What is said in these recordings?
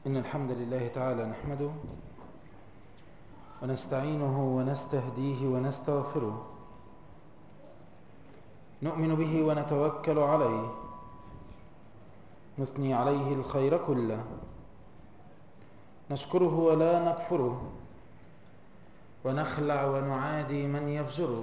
إن الحمد لله تعالى نحمده ونستعينه ونستهديه ونستغفره نؤمن به ونتوكل عليه نثني عليه الخير كله نشكره ولا نكفره ونخلع ونعادي من يفجره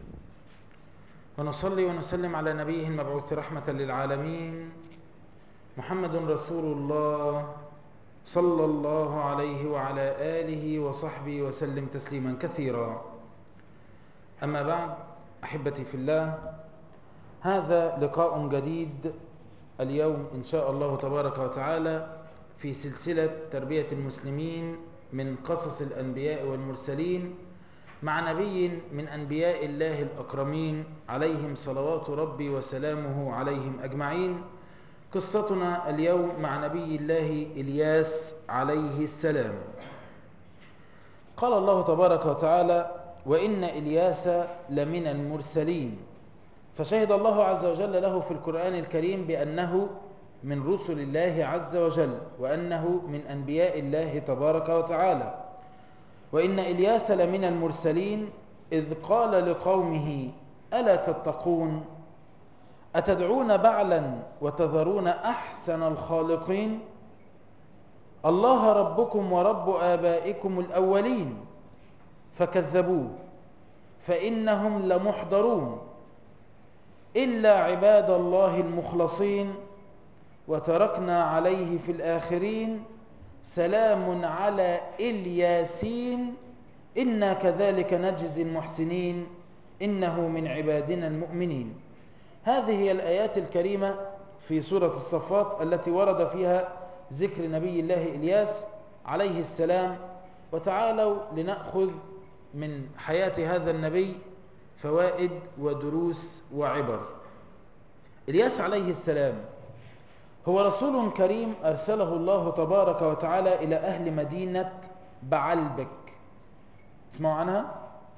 ونصلي ونسلم على نبيه المبعوث رحمة للعالمين محمد رسول الله صلى الله عليه وعلى آله وصحبه وسلم تسليما كثيرا أما بعد أحبتي في الله هذا لقاء جديد اليوم إن شاء الله تبارك وتعالى في سلسلة تربية المسلمين من قصص الأنبياء والمرسلين مع نبي من أنبياء الله الأكرمين عليهم صلوات ربي وسلامه عليهم أجمعين قصتنا اليوم مع نبي الله إلياس عليه السلام قال الله تبارك وتعالى وإن إلياس لمن المرسلين فشهد الله عز وجل له في القرآن الكريم بأنه من رسل الله عز وجل وأنه من أنبياء الله تبارك وتعالى وإن إلياس لمن المرسلين إذ قال لقومه ألا تتقون أتدعون بعلا وتذرون أحسن الخالقين الله ربكم ورب آبائكم الأولين فكذبوه فإنهم لمحضرون إلا عباد الله المخلصين وتركنا عليه في الآخرين سلام على الياسين إنا كذلك نجزي المحسنين إنه من عبادنا المؤمنين هذه هي الآيات الكريمة في سورة الصفات التي ورد فيها ذكر نبي الله إلياس عليه السلام وتعالوا لنأخذ من حياة هذا النبي فوائد ودروس وعبر إلياس عليه السلام هو رسول كريم أرسله الله تبارك وتعالى إلى أهل مدينة بعلبك تسمعوا عنها؟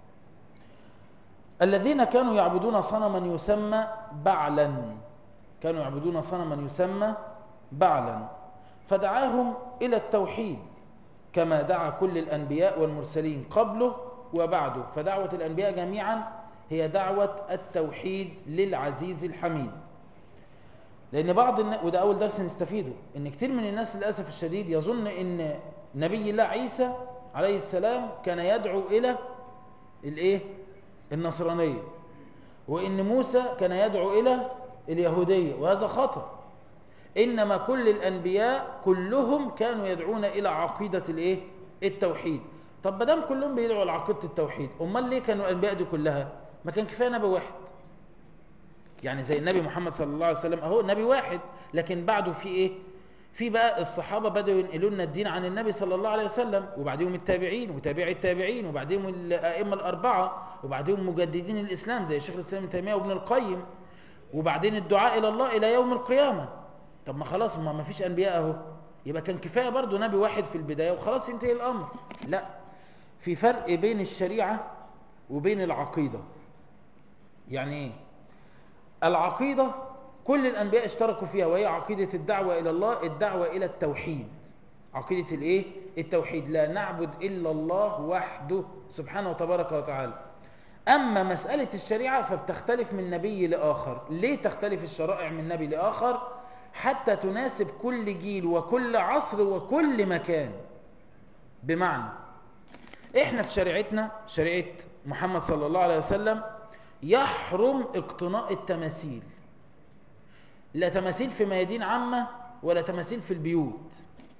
الذين كانوا يعبدون صنما يسمى بعلا كانوا يعبدون صنما يسمى بعلا فدعاهم إلى التوحيد كما دعا كل الأنبياء والمرسلين قبله وبعده فدعوة الأنبياء جميعا هي دعوة التوحيد للعزيز الحميد لأن بعض الناس وده أول درس نستفيده إن كتير من الناس للأسف الشديد يظن إن نبي الله عيسى عليه السلام كان يدعو إلى الإيه؟ النصرانية وإن موسى كان يدعو إلى اليهودية وهذا خطأ إنما كل الأنبياء كلهم كانوا يدعون إلى عقيدة الإيه؟ التوحيد طب ما دام كلهم بيدعوا لعقيدة التوحيد أمال ليه كانوا الأنبياء دي كلها ما كان كفاية نبي واحد يعني زي النبي محمد صلى الله عليه وسلم أهو نبي واحد لكن بعده في إيه في بقى الصحابة بدأوا ينقلوا لنا الدين عن النبي صلى الله عليه وسلم وبعدهم التابعين وتابعي التابعين وبعدهم الأئمة الأربعة وبعدهم مجددين الإسلام زي الشيخ الإسلام ابن تيمية وابن القيم وبعدين الدعاء إلى الله إلى يوم القيامة طب ما خلاص ما ما فيش أنبياء أهو يبقى كان كفاية برضو نبي واحد في البداية وخلاص ينتهي الأمر لا في فرق بين الشريعة وبين العقيدة يعني إيه العقيدة كل الأنبياء اشتركوا فيها وهي عقيدة الدعوة إلى الله الدعوة إلى التوحيد عقيدة الإيه؟ التوحيد لا نعبد إلا الله وحده سبحانه وتبارك وتعالى أما مسألة الشريعة فبتختلف من نبي لآخر ليه تختلف الشرائع من نبي لآخر حتى تناسب كل جيل وكل عصر وكل مكان بمعنى احنا في شريعتنا شريعة محمد صلى الله عليه وسلم يحرم اقتناء التماثيل لا تماثيل في ميادين عامة ولا تماثيل في البيوت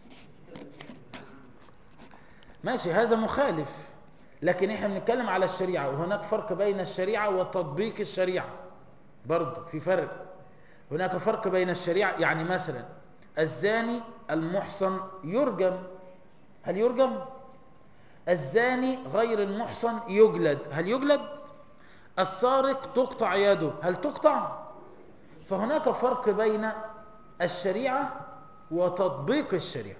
ماشي هذا مخالف لكن احنا بنتكلم على الشريعة وهناك فرق بين الشريعة وتطبيق الشريعة برضه في فرق هناك فرق بين الشريعة يعني مثلا الزاني المحصن يرجم هل يرجم الزاني غير المحصن يجلد هل يجلد السارق تقطع يده هل تقطع فهناك فرق بين الشريعة وتطبيق الشريعة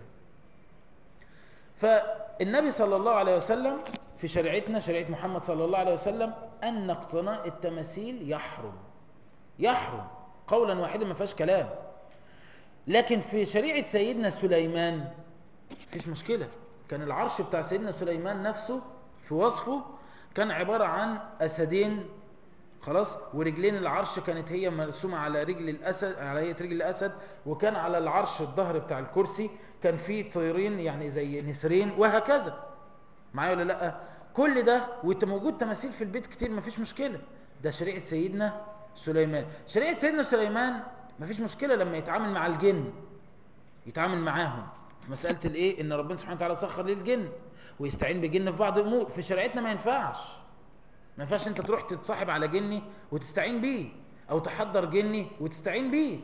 فالنبي صلى الله عليه وسلم في شريعتنا شريعة محمد صلى الله عليه وسلم أن اقتناء التماثيل يحرم يحرم قولا واحدا ما فيهاش كلام لكن في شريعة سيدنا سليمان مفيش مشكلة كان العرش بتاع سيدنا سليمان نفسه في وصفه كان عبارة عن أسدين خلاص ورجلين العرش كانت هي مرسومة على رجل الأسد على هيئة رجل الأسد وكان على العرش الظهر بتاع الكرسي كان فيه طيرين يعني زي نسرين وهكذا معايا ولا لا كل ده وانت موجود تماثيل في البيت كتير مفيش مشكلة ده شريعة سيدنا سليمان شريعة سيدنا سليمان مفيش مشكلة لما يتعامل مع الجن يتعامل معاهم في مسألة الايه ان ربنا سبحانه وتعالى سخر للجن ويستعين بجن في بعض الامور في شريعتنا ما ينفعش ما ينفعش انت تروح تتصاحب على جني وتستعين بيه او تحضر جني وتستعين بيه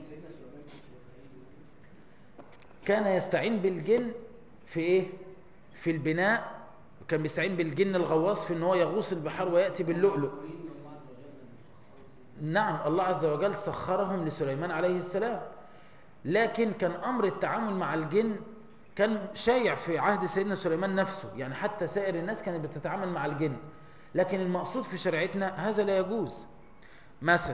كان يستعين بالجن في ايه في البناء كان بيستعين بالجن الغواص في ان هو يغوص البحار وياتي باللؤلؤ نعم الله عز وجل سخرهم لسليمان عليه السلام لكن كان امر التعامل مع الجن كان شايع في عهد سيدنا سليمان نفسه يعني حتى سائر الناس كانت بتتعامل مع الجن لكن المقصود في شريعتنا هذا لا يجوز مثلا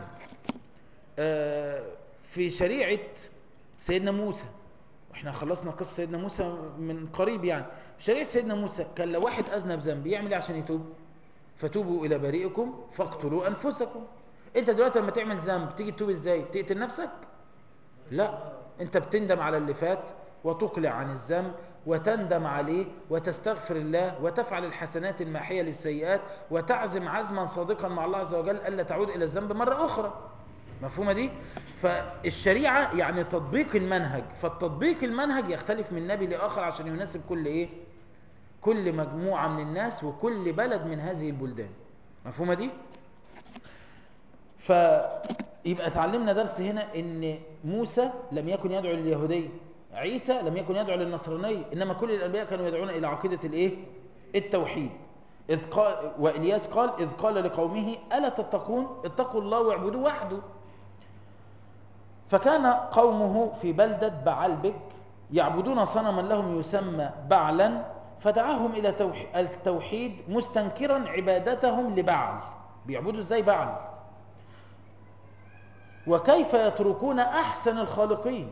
في شريعة سيدنا موسى احنا خلصنا قصة سيدنا موسى من قريب يعني في شريعة سيدنا موسى كان لو واحد أذنب ذنب يعمل ايه عشان يتوب فتوبوا إلى بريئكم فاقتلوا أنفسكم انت دلوقتي لما تعمل ذنب تيجي تتوب ازاي تقتل نفسك لا انت بتندم على اللي فات وتقلع عن الذنب وتندم عليه وتستغفر الله وتفعل الحسنات الماحية للسيئات وتعزم عزما صادقا مع الله عز وجل ألا تعود إلى الذنب مرة أخرى مفهومة دي؟ فالشريعة يعني تطبيق المنهج فالتطبيق المنهج يختلف من نبي لآخر عشان يناسب كل إيه؟ كل مجموعة من الناس وكل بلد من هذه البلدان مفهومة دي؟ فيبقى اتعلمنا درس هنا ان موسى لم يكن يدعو لليهودية عيسى لم يكن يدعو للنصرانية إنما كل الأنبياء كانوا يدعون إلى عقيدة الإيه؟ التوحيد إذ قال وإلياس قال إذ قال لقومه ألا تتقون اتقوا الله واعبدوه وحده فكان قومه في بلدة بعلبك يعبدون صنما لهم يسمى بعلا فدعاهم إلى التوحيد مستنكرا عبادتهم لبعل بيعبدوا ازاي بعل وكيف يتركون أحسن الخالقين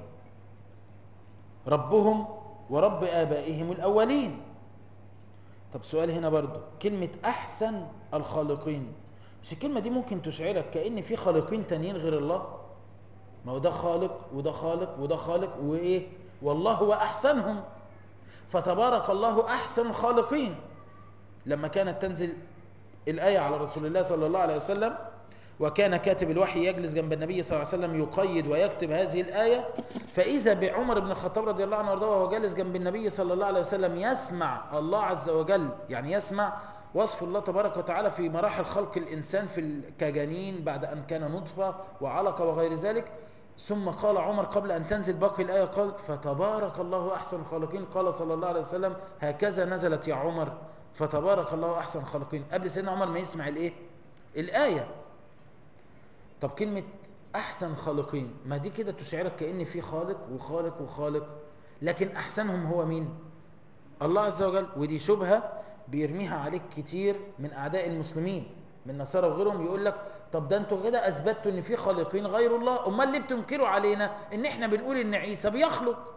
ربهم ورب آبائهم الأولين طب سؤال هنا برضو كلمة أحسن الخالقين مش الكلمة دي ممكن تشعرك كأن في خالقين تانيين غير الله ما هو ده خالق وده خالق وده خالق وإيه والله هو أحسنهم فتبارك الله أحسن الخالقين لما كانت تنزل الآية على رسول الله صلى الله عليه وسلم وكان كاتب الوحي يجلس جنب النبي صلى الله عليه وسلم يقيد ويكتب هذه الآية فإذا بعمر بن الخطاب رضي الله عنه وارضاه وهو جالس جنب النبي صلى الله عليه وسلم يسمع الله عز وجل يعني يسمع وصف الله تبارك وتعالى في مراحل خلق الإنسان في كجنين بعد أن كان نطفة وعلقة وغير ذلك ثم قال عمر قبل أن تنزل باقي الآية قال فتبارك الله أحسن الخالقين قال صلى الله عليه وسلم هكذا نزلت يا عمر فتبارك الله أحسن الخالقين قبل سيدنا عمر ما يسمع الإيه الآية طب كلمة أحسن خالقين ما دي كده تشعرك كأن في خالق وخالق وخالق لكن أحسنهم هو مين الله عز وجل ودي شبهة بيرميها عليك كتير من أعداء المسلمين من نصارى وغيرهم يقول لك طب ده انتوا كده اثبتوا ان في خالقين غير الله امال ليه بتنكروا علينا ان احنا بنقول ان عيسى بيخلق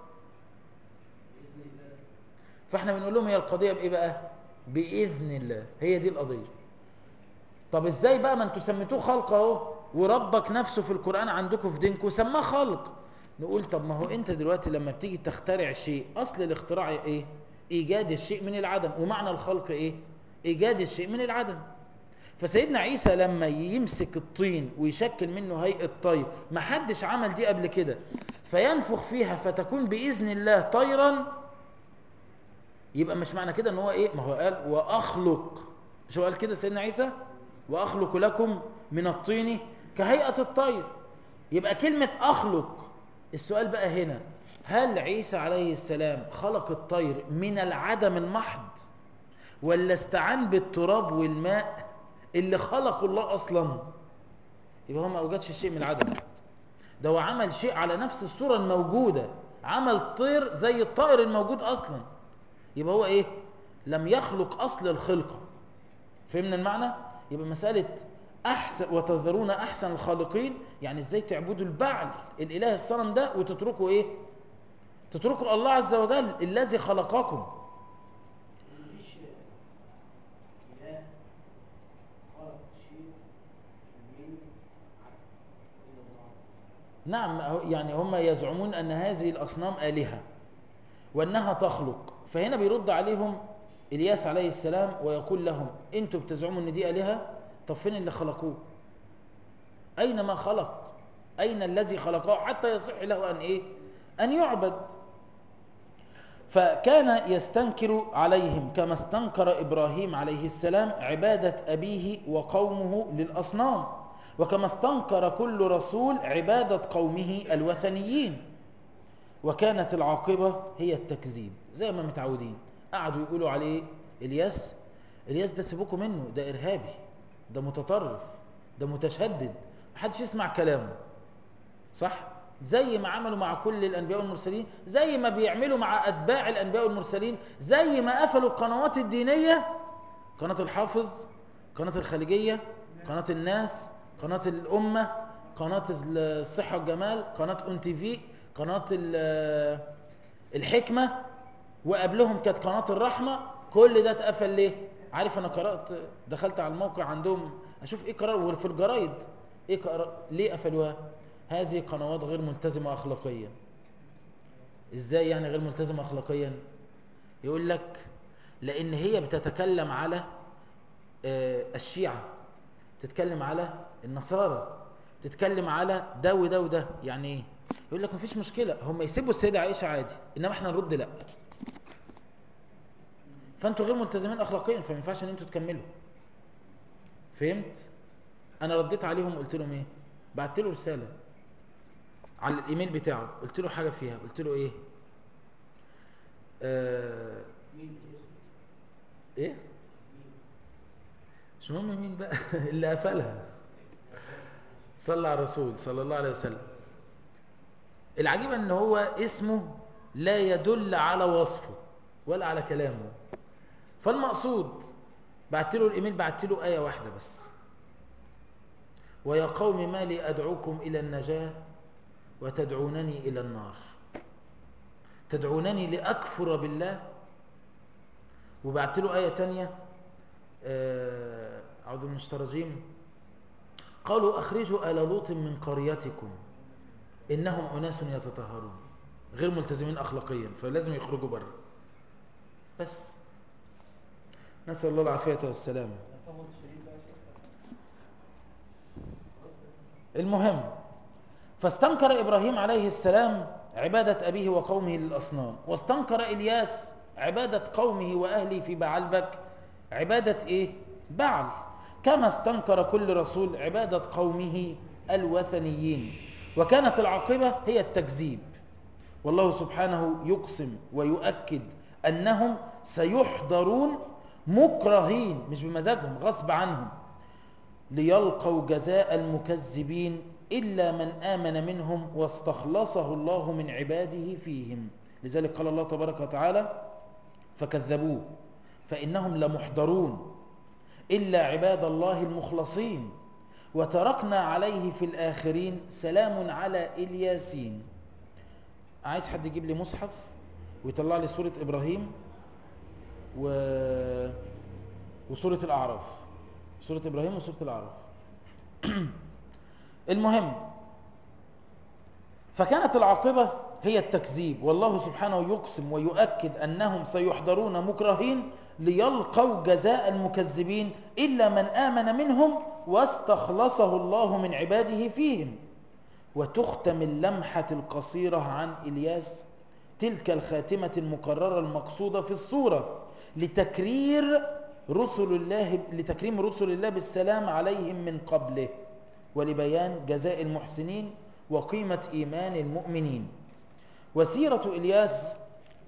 فاحنا بنقول لهم هي القضيه بايه بقى باذن الله هي دي القضيه طب ازاي بقى ما انتوا سميتوه خلق اهو وربك نفسه في القران عندكم في دينكم سماه خلق نقول طب ما هو انت دلوقتي لما بتيجي تخترع شيء اصل الاختراع ايه ايجاد الشيء من العدم ومعنى الخلق ايه ايجاد الشيء من العدم فسيدنا عيسى لما يمسك الطين ويشكل منه هيئة طير ما حدش عمل دي قبل كده فينفخ فيها فتكون بإذن الله طيرا يبقى مش معنى كده ان هو ايه ما هو قال واخلق شو قال كده سيدنا عيسى واخلق لكم من الطين كهيئة الطير يبقى كلمة اخلق السؤال بقى هنا هل عيسى عليه السلام خلق الطير من العدم المحض ولا استعان بالتراب والماء اللي خلقه الله اصلا يبقى هو ما اوجدش شيء من العدم ده هو عمل شيء على نفس الصورة الموجودة عمل طير زي الطائر الموجود اصلا يبقى هو ايه لم يخلق اصل الخلقة فهمنا المعنى يبقى مسألة احسن وتذرون احسن الخالقين يعني ازاي تعبدوا البعل الاله الصنم ده وتتركوا ايه تتركوا الله عز وجل الذي خلقكم مفيش إله خلق شيء من عدم إلا الله نعم هو- يعني هم يزعمون أن هذه الأصنام آلهة وأنها تخلق فهنا بيرد عليهم إلياس عليه السلام ويقول لهم أنتم بتزعموا أن دي آلهة طب فين اللي خلقوه أين ما خلق أين الذي خلقه حتى يصح له أن إيه أن يعبد فكان يستنكر عليهم كما استنكر إبراهيم عليه السلام عبادة أبيه وقومه للأصنام وكما استنكر كل رسول عبادة قومه الوثنيين وكانت العاقبة هي التكذيب زي ما متعودين قعدوا يقولوا عليه إلياس إلياس ده سيبوكوا منه ده إرهابي ده متطرف ده متشدد محدش يسمع كلامه صح زي ما عملوا مع كل الانبياء والمرسلين زي ما بيعملوا مع اتباع الانبياء والمرسلين زي ما قفلوا القنوات الدينيه قناه الحافظ قناه الخليجيه قناه الناس قناه الامه قناه الصحه والجمال قناه اون تي في قناه ال- الحكمه وقبلهم كانت قناه الرحمه كل ده اتقفل ليه عارف انا قرات دخلت على الموقع عندهم اشوف ايه قرار وفي الجرايد ايه قرار ليه قفلوها هذه قنوات غير ملتزمه اخلاقيا ازاي يعني غير ملتزمه اخلاقيا يقول لك لان هي بتتكلم على آه، الشيعه بتتكلم على النصارى بتتكلم على ده وده وده يعني ايه يقول لك مفيش مشكله هم يسيبوا السيده عائشه عادي انما احنا نرد لا فانتوا غير ملتزمين اخلاقيا فما ينفعش ان انتوا تكملوا فهمت انا رديت عليهم قلت لهم ايه بعت له رساله على الايميل بتاعه قلت له حاجه فيها قلت له ايه آه مين ايه مش مهم مين بقى اللي قفلها صلى على الرسول صلى الله عليه وسلم العجيب ان هو اسمه لا يدل على وصفه ولا على كلامه فالمقصود بعت له الايميل بعت له ايه واحده بس ويا قوم ما لي ادعوكم الى النجاه وتدعونني الى النار تدعونني لاكفر بالله وبعت له ايه تانية آه، اعوذ بالله من الشيطان الرجيم قالوا اخرجوا ال لوط من قريتكم انهم اناس يتطهرون غير ملتزمين اخلاقيا فلازم يخرجوا بره بس نسال الله العافيه والسلامه تصور الشريف بقى المهم فاستنكر ابراهيم عليه السلام عباده ابيه وقومه للاصنام واستنكر الياس عباده قومه واهله في بعلبك عباده ايه بعل كما استنكر كل رسول عباده قومه الوثنيين وكانت العاقبه هي التكذيب والله سبحانه يقسم ويؤكد انهم سيحضرون مكرهين مش بمزاجهم غصب عنهم ليلقوا جزاء المكذبين إلا من آمن منهم واستخلصه الله من عباده فيهم لذلك قال الله تبارك وتعالى فكذبوه فإنهم لمحضرون إلا عباد الله المخلصين وتركنا عليه في الآخرين سلام على إلياسين عايز حد يجيب لي مصحف ويطلع لي سورة إبراهيم و... وسورة الأعراف سورة إبراهيم وسورة الأعراف المهم فكانت العاقبة هي التكذيب والله سبحانه يقسم ويؤكد أنهم سيحضرون مكرهين ليلقوا جزاء المكذبين إلا من آمن منهم واستخلصه الله من عباده فيهم وتختم اللمحة القصيرة عن إلياس تلك الخاتمة المكررة المقصودة في الصورة لتكرير رسل الله لتكريم رسل الله بالسلام عليهم من قبله ولبيان جزاء المحسنين وقيمة إيمان المؤمنين وسيرة إلياس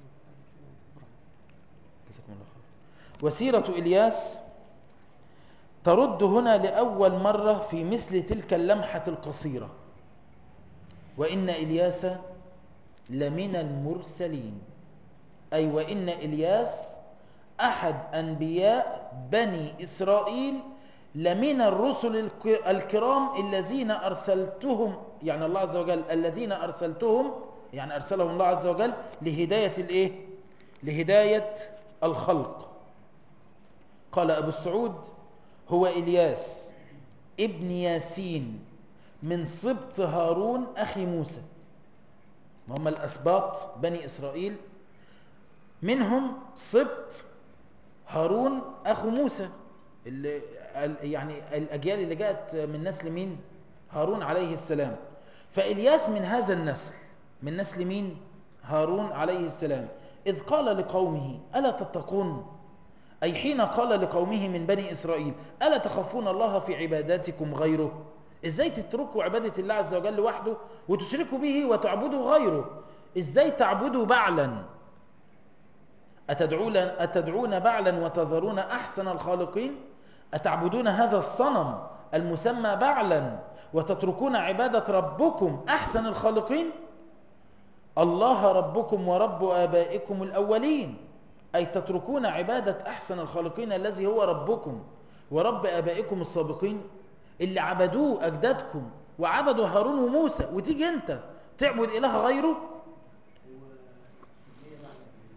جزاكم الله خير. وسيرة إلياس ترد هنا لأول مرة في مثل تلك اللمحة القصيرة وإن إلياس لمن المرسلين أي وإن إلياس أحد أنبياء بني إسرائيل لمن الرسل الك- الكرام الذين أرسلتهم يعني الله عز وجل الذين أرسلتهم يعني أرسلهم الله عز وجل لهداية الإيه؟ لهداية الخلق قال أبو السعود هو إلياس ابن ياسين من سبط هارون أخي موسى هم الأسباط بني إسرائيل منهم سبط هارون أخو موسى اللي يعني الأجيال اللي جاءت من نسل مين هارون عليه السلام فإلياس من هذا النسل من نسل مين هارون عليه السلام إذ قال لقومه ألا تتقون أي حين قال لقومه من بني إسرائيل ألا تخافون الله في عباداتكم غيره إزاي تتركوا عبادة الله عز وجل وحده وتشركوا به وتعبدوا غيره إزاي تعبدوا بعلا أتدعون, أتدعون بعلا وتذرون أحسن الخالقين أتعبدون هذا الصنم المسمى بعلا وتتركون عبادة ربكم أحسن الخالقين الله ربكم ورب آبائكم الأولين أي تتركون عبادة أحسن الخالقين الذي هو ربكم ورب آبائكم السابقين اللي عبدوه أجدادكم وعبدوا هارون وموسى وتيجي أنت تعبد إله غيره هو سمية بعد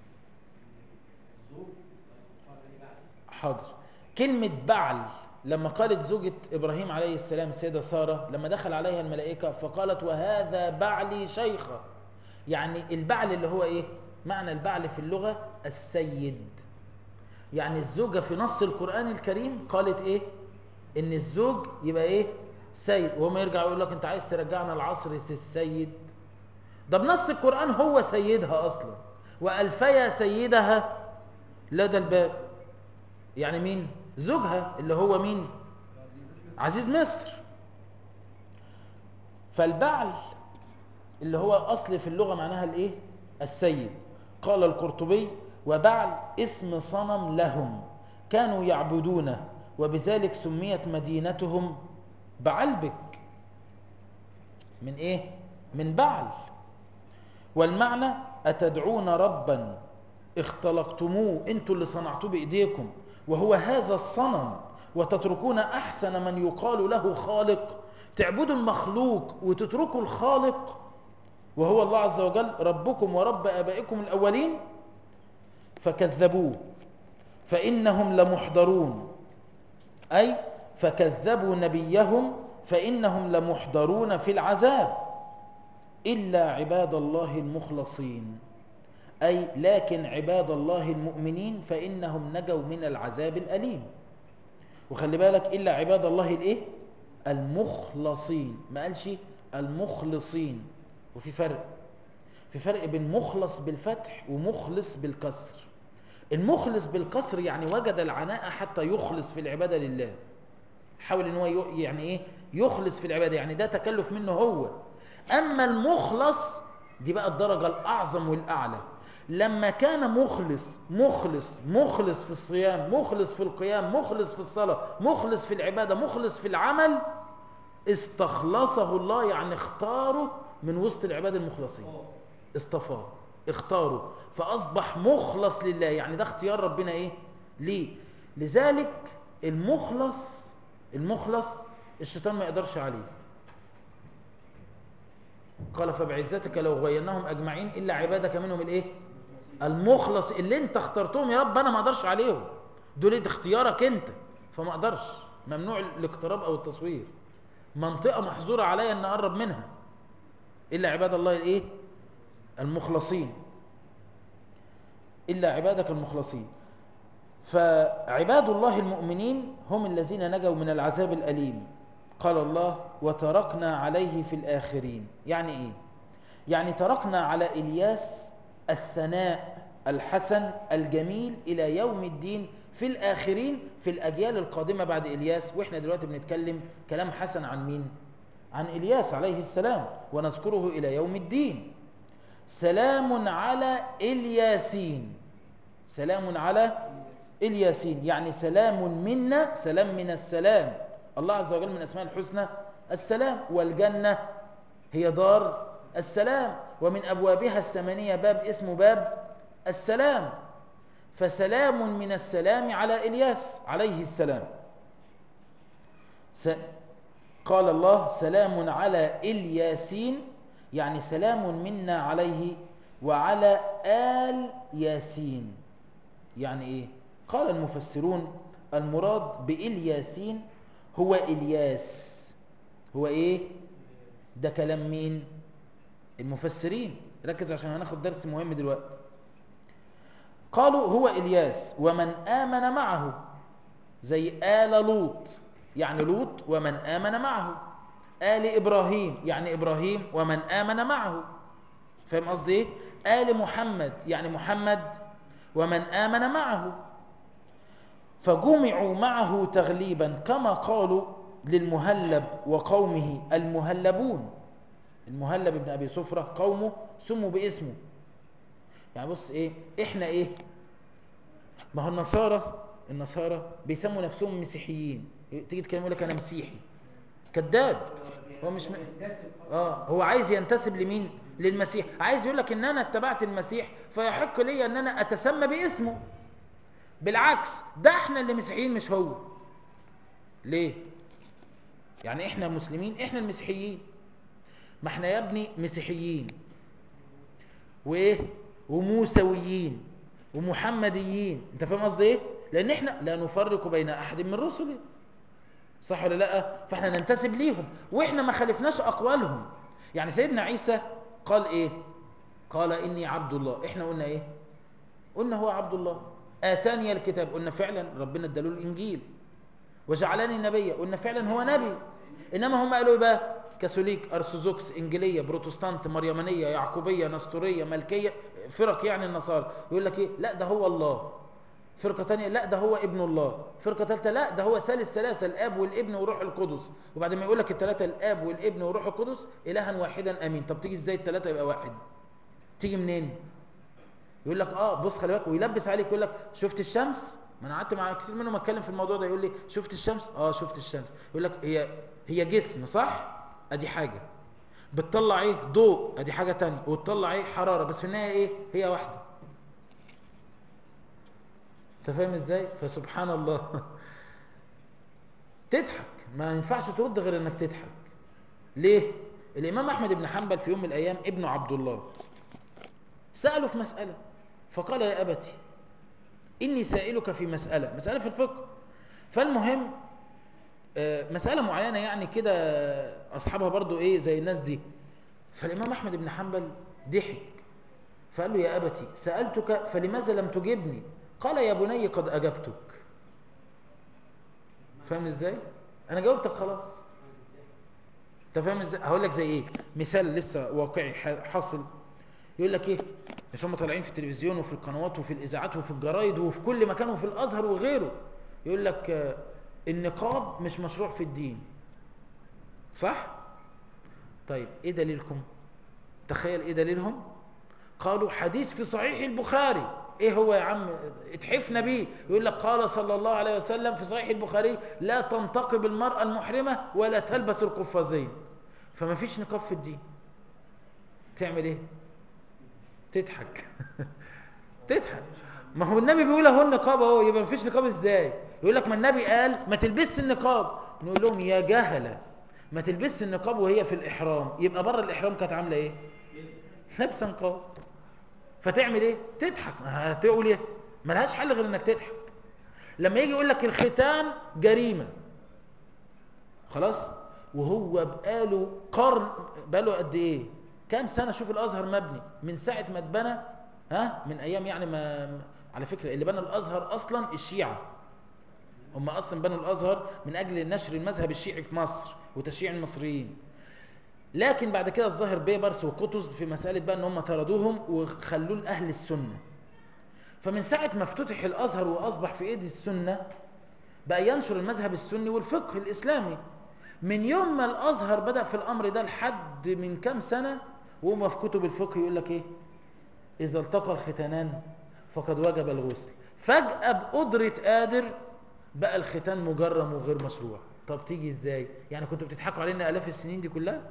الزوج قال عليه بعد حاضر كلمة بعل لما قالت زوجة إبراهيم عليه السلام السيدة سارة لما دخل عليها الملائكة فقالت وهذا بعلي شيخة يعني البعل اللي هو إيه معنى البعل في اللغة السيد يعني الزوجة في نص القرآن الكريم قالت إيه إن الزوج يبقى إيه سيد وهم يرجع يقول لك أنت عايز ترجعنا العصر السيد ده بنص القرآن هو سيدها أصلا وألفيا سيدها لدى الباب يعني مين زوجها اللي هو مين عزيز مصر فالبعل اللي هو أصل في اللغة معناها الإيه السيد قال القرطبي وبعل اسم صنم لهم كانوا يعبدونه وبذلك سميت مدينتهم بعلبك من ايه من بعل والمعنى أتدعون ربا اختلقتموه انتوا اللي صنعتوه بإيديكم وهو هذا الصنم وتتركون أحسن من يقال له خالق تعبدوا المخلوق وتتركوا الخالق وهو الله عز وجل ربكم ورب آبائكم الأولين فكذبوه فإنهم لمحضرون أي فكذبوا نبيهم فإنهم لمحضرون في العذاب إلا عباد الله المخلصين أي لكن عباد الله المؤمنين فإنهم نجوا من العذاب الأليم وخلي بالك إلا عباد الله الإيه؟ المخلصين ما قالش المخلصين وفي فرق في فرق بين مخلص بالفتح ومخلص بالكسر المخلص بالكسر يعني وجد العناء حتى يخلص في العبادة لله حاول ان هو ي- يعني ايه يخلص في العبادة يعني ده تكلف منه هو اما المخلص دي بقى الدرجة الاعظم والاعلى لما كان مخلص مخلص مخلص في الصيام مخلص في القيام مخلص في الصلاة مخلص في العبادة مخلص في العمل استخلصه الله يعني اختاره من وسط العباد المخلصين اصطفاه اختاره فأصبح مخلص لله يعني ده اختيار ربنا ايه ليه لذلك المخلص المخلص الشيطان ما يقدرش عليه قال فبعزتك لو غيرناهم اجمعين الا عبادك منهم الايه المخلص اللي انت اخترتهم يا رب انا ما اقدرش عليهم دول إيه؟ اختيارك انت فما اقدرش ممنوع الاقتراب او التصوير منطقه محظوره عليا ان اقرب منها الا عباد الله الايه المخلصين الا عبادك المخلصين فعباد الله المؤمنين هم الذين نجوا من العذاب الاليم قال الله وتركنا عليه في الاخرين يعني ايه يعني تركنا على الياس الثناء الحسن الجميل الى يوم الدين في الاخرين في الاجيال القادمه بعد الياس واحنا دلوقتي بنتكلم كلام حسن عن مين عن الياس عليه السلام ونذكره الى يوم الدين سلام على الياسين سلام على الياسين يعني سلام منا سلام من السلام الله عز وجل من اسماء الحسنى السلام والجنه هي دار السلام ومن ابوابها الثمانيه باب اسمه باب السلام فسلام من السلام على الياس عليه السلام س... قال الله سلام على الياسين يعني سلام منا عليه وعلى آل ياسين يعني ايه قال المفسرون المراد بإلياسين هو إلياس هو ايه ده كلام مين المفسرين ركز عشان هناخد درس مهم دلوقتي قالوا هو إلياس ومن آمن معه زي آل لوط يعني لوط ومن آمن معه آل إبراهيم يعني إبراهيم ومن آمن معه فاهم قصدي إيه؟ آل محمد يعني محمد ومن آمن معه فجمعوا معه تغليبا كما قالوا للمهلب وقومه المهلبون المهلب ابن أبي صفرة قومه سموا باسمه يعني بص إيه إحنا إيه ما هو النصارى النصارى بيسموا نفسهم مسيحيين تيجي تكلم يقول لك أنا مسيحي كذاب هو مش م... اه هو عايز ينتسب لمين للمسيح عايز يقول لك ان انا اتبعت المسيح فيحق لي ان انا اتسمى باسمه بالعكس ده احنا اللي مسيحيين مش هو ليه يعني احنا مسلمين احنا المسيحيين ما احنا يا ابني مسيحيين وايه وموسويين ومحمديين انت فاهم قصدي ايه لان احنا لا نفرق بين احد من رسله صح ولا لا فاحنا ننتسب ليهم واحنا ما خالفناش اقوالهم يعني سيدنا عيسى قال ايه قال اني عبد الله احنا قلنا ايه قلنا هو عبد الله اتاني الكتاب قلنا فعلا ربنا اداله الانجيل وجعلني نبيا قلنا فعلا هو نبي انما هم قالوا ايه بقى كاثوليك ارثوذكس انجيليه بروتستانت مريمانيه يعقوبيه نسطوريه ملكيه فرق يعني النصارى يقول لك ايه لا ده هو الله فرقة تانية لا ده هو ابن الله فرقة ثالثة لا ده هو ثالث ثلاثة الاب والابن وروح القدس وبعد ما يقول لك الثلاثة الاب والابن وروح القدس الها واحدا امين طب تيجي ازاي الثلاثة يبقى واحد تيجي منين يقول لك اه بص خلي بالك ويلبس عليك يقول لك شفت الشمس ما انا قعدت مع كتير منهم اتكلم في الموضوع ده يقول لي شفت الشمس اه شفت الشمس يقول لك هي هي جسم صح ادي حاجة بتطلع ايه ضوء ادي حاجة تانية وتطلع ايه حرارة بس في النهاية ايه هي واحدة انت فاهم ازاي فسبحان الله تضحك ما ينفعش ترد غير انك تضحك ليه الامام احمد بن حنبل في يوم من الايام ابنه عبد الله ساله في مساله فقال يا ابتي اني سائلك في مساله مساله في الفقه فالمهم مساله معينه يعني كده اصحابها برضو ايه زي الناس دي فالامام احمد بن حنبل ضحك فقال له يا ابتي سالتك فلماذا لم تجبني قال يا بني قد أجبتك فاهم ازاي انا جاوبتك خلاص انت فاهم ازاي هقول لك زي ايه مثال لسه واقعي حاصل يقول لك ايه مش هم طالعين في التلفزيون وفي القنوات وفي الاذاعات وفي الجرايد وفي كل مكان وفي الازهر وغيره يقول لك النقاب مش مشروع في الدين صح طيب ايه دليلكم تخيل ايه دليلهم قالوا حديث في صحيح البخاري ايه هو يا عم اتحفنا بيه يقول لك قال صلى الله عليه وسلم في صحيح البخاري لا تنتقب المرأة المحرمة ولا تلبس القفازين فما فيش نقاب في الدين تعمل ايه تضحك تضحك ما هو النبي بيقول اهو النقاب اهو يبقى ما فيش نقاب ازاي يقول لك ما النبي قال ما تلبسش النقاب نقول لهم يا جهله ما تلبسش النقاب وهي في الاحرام يبقى بره الاحرام كانت عامله ايه لابسه نقاب فتعمل ايه تضحك هتقول ايه ملهاش حل غير انك تضحك لما يجي يقول لك الختان جريمه خلاص وهو بقاله قرن بقاله قد ايه كام سنه شوف الازهر مبني من ساعه ما اتبنى ها من ايام يعني ما على فكره اللي بنى الازهر اصلا الشيعه هم اصلا بنوا الازهر من اجل نشر المذهب الشيعي في مصر وتشييع المصريين لكن بعد كده الظاهر بيبرس وقطز في مسألة بقى ان هم طردوهم وخلوه لأهل السنة فمن ساعة ما افتتح الأزهر وأصبح في إيد السنة بقى ينشر المذهب السني والفقه الإسلامي من يوم ما الأزهر بدأ في الأمر ده لحد من كام سنة وهم في كتب الفقه يقول لك إيه إذا التقى الختانان فقد وجب الغسل فجأة بقدرة قادر بقى الختان مجرم وغير مشروع طب تيجي ازاي يعني كنتوا بتضحكوا علينا آلاف السنين دي كلها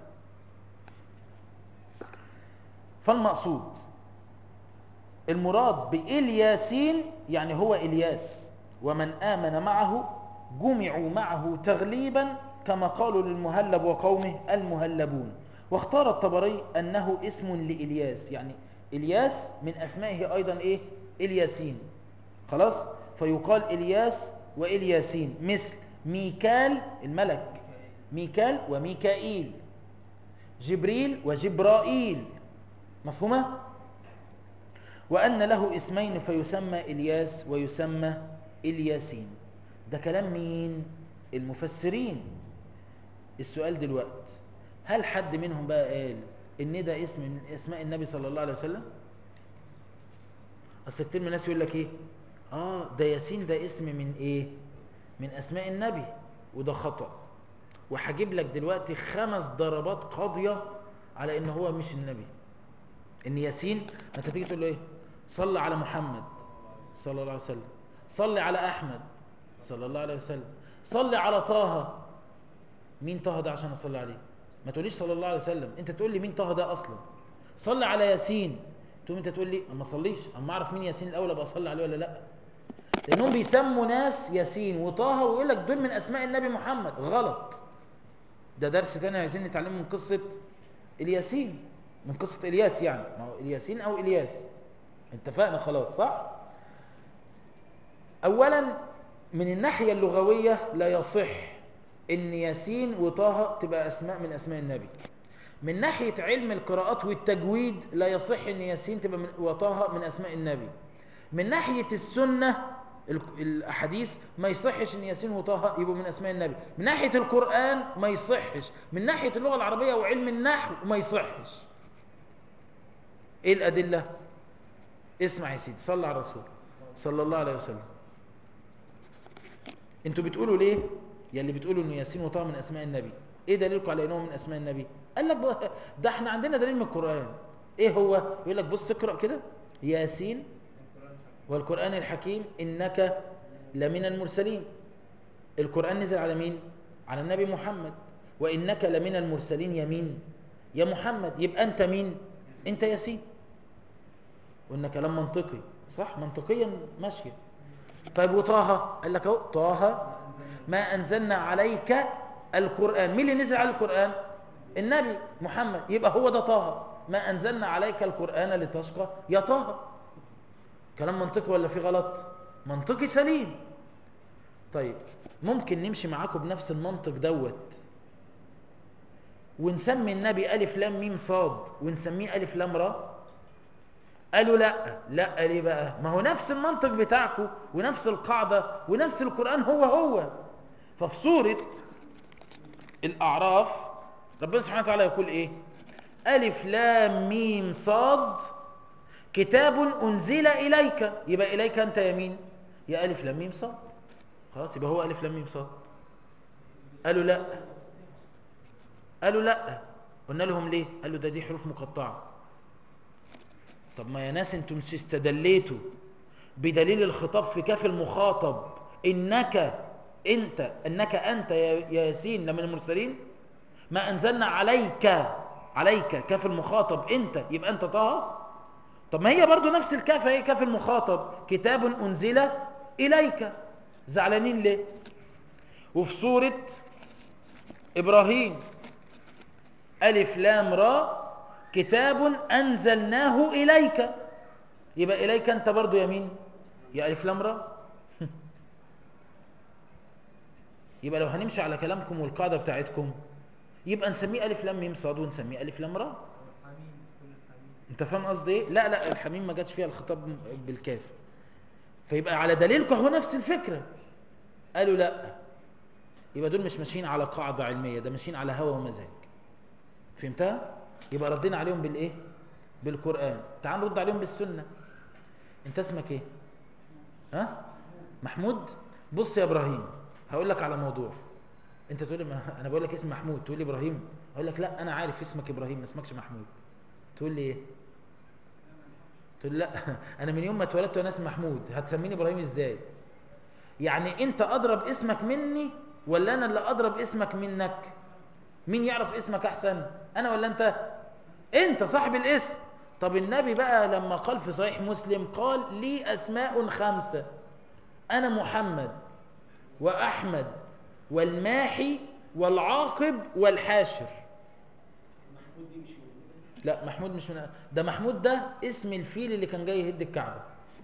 فالمقصود المراد بإلياسين يعني هو إلياس ومن آمن معه جمعوا معه تغليبا كما قالوا للمهلب وقومه المهلبون واختار الطبري أنه اسم لإلياس يعني إلياس من أسمائه أيضا إيه إلياسين خلاص فيقال إلياس وإلياسين مثل ميكال الملك ميكال وميكائيل جبريل وجبرائيل مفهومة؟ وأن له اسمين فيسمى إلياس ويسمى إلياسين ده كلام مين؟ المفسرين السؤال دلوقت هل حد منهم بقى قال ان ده اسم من اسماء النبي صلى الله عليه وسلم اصل كتير من الناس يقول لك ايه اه ده ياسين ده اسم من ايه من اسماء النبي وده خطأ وهجيب لك دلوقتي خمس ضربات قاضية على ان هو مش النبي ان ياسين انت تيجي تقول له ايه صلى على محمد صلى الله عليه وسلم صلي على احمد صلى الله عليه وسلم صلي على طه مين طه ده عشان اصلي عليه ما تقوليش صلى الله عليه وسلم انت تقول لي مين طه ده اصلا صلي على ياسين تقوم انت تقول لي اما اصليش اما اعرف مين ياسين الاول ابقى اصلي عليه ولا لا لانهم بيسموا ناس ياسين وطه ويقول لك دول من اسماء النبي محمد غلط ده درس تاني عايزين نتعلمه من قصه الياسين من قصه الياس يعني ما هو الياسين او الياس اتفقنا خلاص صح اولا من الناحيه اللغويه لا يصح ان ياسين وطه تبقى اسماء من اسماء النبي من ناحيه علم القراءات والتجويد لا يصح ان ياسين تبقى من وطه من اسماء النبي من ناحيه السنه ال- الاحاديث ما يصحش ان ياسين وطه يبقوا من اسماء النبي من ناحيه القران ما يصحش من ناحيه اللغه العربيه وعلم النحو ما يصحش ايه الادله اسمع يا سيدي صلى على الرسول صلى الله عليه وسلم انتوا بتقولوا ليه يا اللي بتقولوا ان ياسين وطه من اسماء النبي ايه دليلكم على انهم من اسماء النبي قال لك بقى ده احنا عندنا دليل من القران ايه هو يقول لك بص اقرا كده ياسين والقران الحكيم انك لمن المرسلين القران نزل على مين على النبي محمد وانك لمن المرسلين يا مين يا محمد يبقى انت مين انت ياسين قلنا كلام منطقي صح منطقيا ماشيه طيب وطه قال لك اهو طه ما انزلنا عليك القران مين اللي نزل على القران النبي محمد يبقى هو ده طه ما انزلنا عليك القران لتشقى يا طه كلام منطقي ولا في غلط منطقي سليم طيب ممكن نمشي معاكم بنفس المنطق دوت ونسمي النبي الف لام ميم صاد ونسميه الف لام را قالوا لا لا ليه بقى ما هو نفس المنطق بتاعكم ونفس القاعدة ونفس القرآن هو هو ففي سورة الأعراف ربنا سبحانه وتعالى يقول إيه ألف لام ميم صاد كتاب أنزل إليك يبقى إليك أنت يمين يا ألف لام ميم صاد خلاص يبقى هو ألف لام ميم صاد قالوا لا قالوا لا قلنا لهم ليه قالوا ده دي حروف مقطعه طب ما يا ناس انتم مش استدليتوا بدليل الخطاب في كاف المخاطب انك انت انك انت يا ياسين لمن المرسلين ما انزلنا عليك عليك كاف المخاطب انت يبقى انت طه طب ما هي برضو نفس الكاف هي كاف المخاطب كتاب انزل اليك زعلانين ليه وفي سوره ابراهيم الف لام را كتاب أنزلناه إليك يبقى إليك أنت برضو يمين يا ألف لام را يبقى لو هنمشي على كلامكم والقاعدة بتاعتكم يبقى نسميه ألف لام ميم صاد ونسميه ألف لام را أنت فاهم قصدي إيه؟ لا لا الحميم ما جاتش فيها الخطاب بالكاف فيبقى على دليلكم هو نفس الفكرة قالوا لا يبقى دول مش ماشيين على قاعدة علمية ده ماشيين على هوى ومزاج فهمتها؟ يبقى ردينا عليهم بالايه بالقران تعال نرد عليهم بالسنه انت اسمك ايه ها محمود بص يا ابراهيم هقول لك على موضوع انت تقول لي ما انا بقول لك اسم محمود تقول لي ابراهيم اقول لك لا انا عارف اسمك ابراهيم ما اسمكش محمود تقول لي ايه تقول لي لا انا من يوم ما اتولدت وانا اسمي محمود هتسميني ابراهيم ازاي يعني انت اضرب اسمك مني ولا انا اللي اضرب اسمك منك مين يعرف اسمك احسن انا ولا انت انت صاحب الاسم طب النبي بقى لما قال في صحيح مسلم قال لي اسماء خمسة انا محمد واحمد والماحي والعاقب والحاشر محمود لا محمود مش من ده محمود ده اسم الفيل اللي كان جاي يهد الكعبة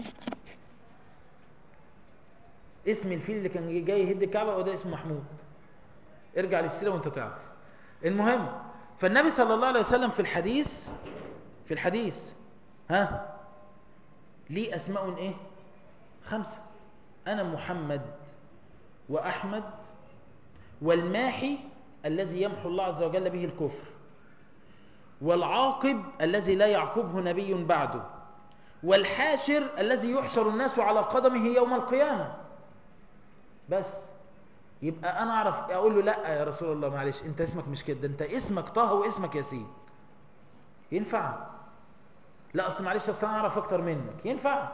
اسم الفيل اللي كان جاي يهد الكعبة وده اسمه محمود ارجع للسيرة وانت تعرف المهم فالنبي صلى الله عليه وسلم في الحديث في الحديث ها ليه اسماء ايه خمسة انا محمد واحمد والماحي الذي يمحو الله عز وجل به الكفر والعاقب الذي لا يعقبه نبي بعده والحاشر الذي يحشر الناس على قدمه يوم القيامة بس يبقى انا اعرف اقول له لا يا رسول الله معلش انت اسمك مش كده ده انت اسمك طه واسمك ياسين ينفع لا اصل معلش اصل انا اعرف اكتر منك ينفع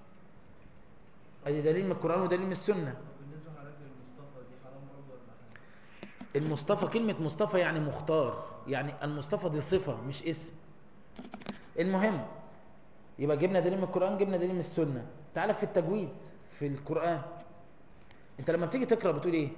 ادي دليل من القران ودليل من السنه بالنسبة لحضرتك للمصطفى دي حرام برضه ولا حاجة؟ المصطفى كلمة مصطفى يعني مختار يعني المصطفى دي صفة مش اسم المهم يبقى جبنا دليل من القرآن جبنا دليل من السنة تعالى في التجويد في القرآن انت لما بتيجي تقرأ بتقول ايه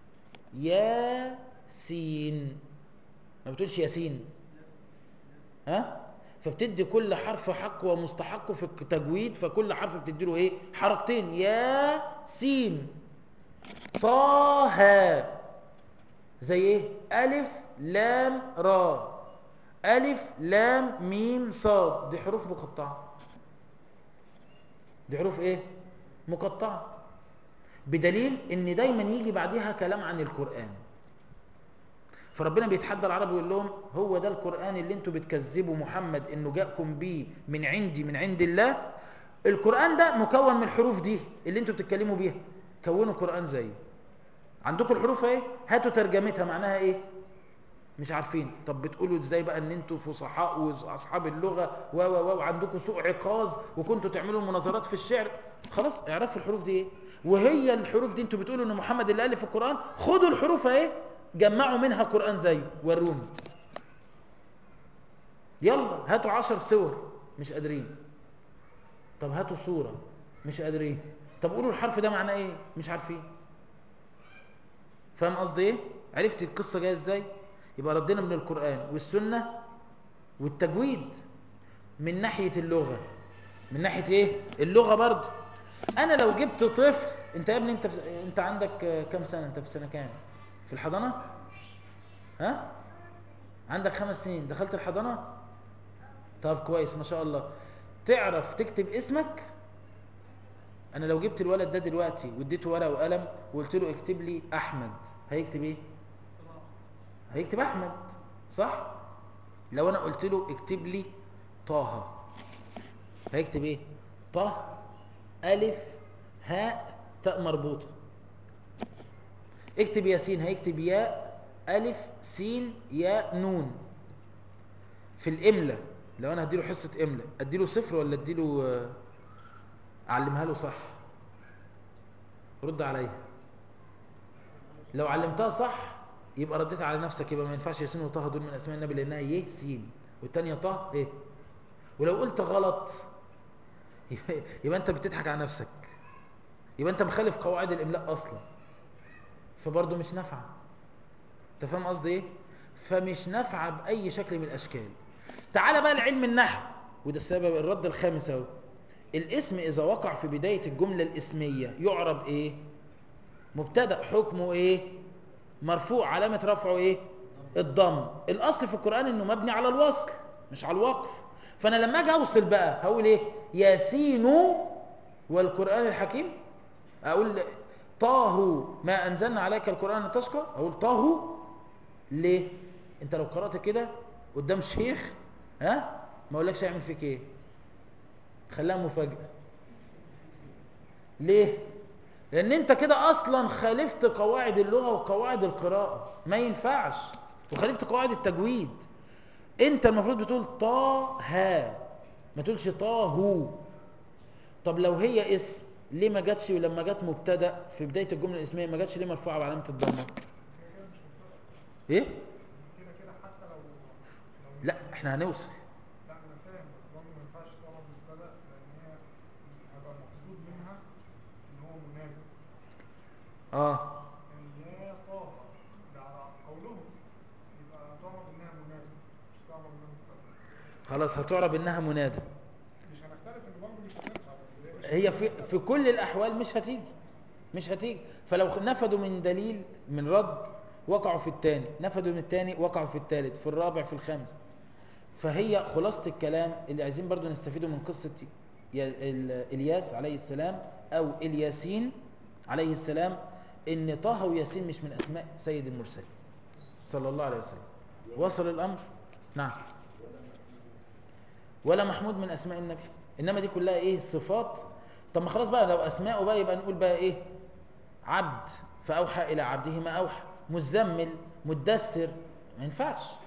ياسين ما بتقولش ياسين ها فبتدي كل حرف حق ومستحق في التجويد فكل حرف بتدي له ايه حركتين ياسين طه زي ايه الف لام را الف لام ميم صاد دي حروف مقطعه دي حروف ايه مقطعه بدليل ان دايما يجي بعدها كلام عن القران فربنا بيتحدى العرب ويقول لهم هو ده القران اللي انتوا بتكذبوا محمد انه جاءكم بيه من عندي من عند الله القران ده مكون من الحروف دي اللي انتوا بتتكلموا بيها كونوا قران زيه عندكم الحروف ايه هاتوا ترجمتها معناها ايه مش عارفين طب بتقولوا ازاي بقى ان انتوا فصحاء واصحاب اللغه و و و وعندكم سوء عكاظ وكنتوا تعملوا مناظرات في الشعر خلاص اعرفوا الحروف دي ايه وهي الحروف دي انتوا بتقولوا ان محمد اللي الف القران خدوا الحروف اهي جمعوا منها قران زيه وروني يلا هاتوا عشر صور مش قادرين طب هاتوا صوره مش قادرين طب قولوا الحرف ده معناه ايه مش عارفين فاهم قصدي ايه عرفت القصه جايه ازاي يبقى ردنا من القران والسنه والتجويد من ناحيه اللغه من ناحيه ايه اللغه برضه انا لو جبت طفل انت يا ابني انت في... انت عندك كام سنه انت في سنه كام في الحضانه ها عندك خمس سنين دخلت الحضانه طب كويس ما شاء الله تعرف تكتب اسمك انا لو جبت الولد ده دلوقتي واديته ورقه وقلم وقلت له اكتب لي احمد هيكتب ايه هيكتب احمد صح لو انا قلت له اكتب لي طه هيكتب ايه طه الف هاء تاء مربوطه اكتب ياسين هيكتب ياء الف سين ياء نون في الاملاء لو انا هديله حصه املاء اديله صفر ولا اديله آه، اعلمها له صح رد عليا لو علمتها صح يبقى رديت على نفسك يبقى ما ينفعش ياسين وطه دول من اسماء النبي لانها يه سين والثانيه طه ايه ولو قلت غلط يبقى- يبقى انت بتضحك على نفسك يبقى انت مخالف قواعد الاملاء اصلا فبرضه مش نافعه انت فاهم قصدي ايه فمش نافعه باي شكل من الاشكال تعال بقى لعلم النحو وده السبب الرد الخامس اهو الاسم اذا وقع في بدايه الجمله الاسميه يعرب ايه مبتدا حكمه ايه مرفوع علامه رفعه ايه الضم الاصل في القران انه مبني على الوصل مش على الوقف فانا لما اجي اوصل بقى هقول ايه ياسين والقران الحكيم اقول طه ما انزلنا عليك القران لتشقى اقول طه ليه انت لو قرات كده قدام شيخ ها ما اقولكش هيعمل فيك ايه خلاها مفاجاه ليه لان انت كده اصلا خالفت قواعد اللغه وقواعد القراءه ما ينفعش وخالفت قواعد التجويد انت المفروض بتقول طه ما تقولش طه طب لو هي اسم ليه ما جاتش ولما جت مبتدا في بدايه الجمله الاسميه ما جاتش ليه مرفوعه بعلامه الضمه ايه كده كده حتى لو لو لا احنا هنوصل لا انا فاهم بس برضه ما ينفعش طبعا مبتدا لان هي هيبقى المقصود منها ان هو منادى اه ان يا طه ده على قولهم يبقى تعرف انها منادى مش تعرف انها مبتدا خلاص هتعرب انها منادى مش هنختلف ان برضه مش هتنفع بس هي مش هي في في كل الاحوال مش هتيجي مش هتيجي فلو نفدوا من دليل من رد وقعوا في الثاني نفدوا من الثاني وقعوا في الثالث في الرابع في الخامس فهي خلاصة الكلام اللي عايزين برضو نستفيده من قصة ي- ال- الياس عليه السلام او الياسين عليه السلام ان طه وياسين مش من اسماء سيد المرسلين صلى الله عليه وسلم وصل الامر نعم ولا محمود من اسماء النبي انما دي كلها ايه صفات طب ما خلاص بقى لو اسماءه بقى يبقى نقول بقى ايه عبد فاوحى الى عبده ما اوحى مزمل مدثر ما ينفعش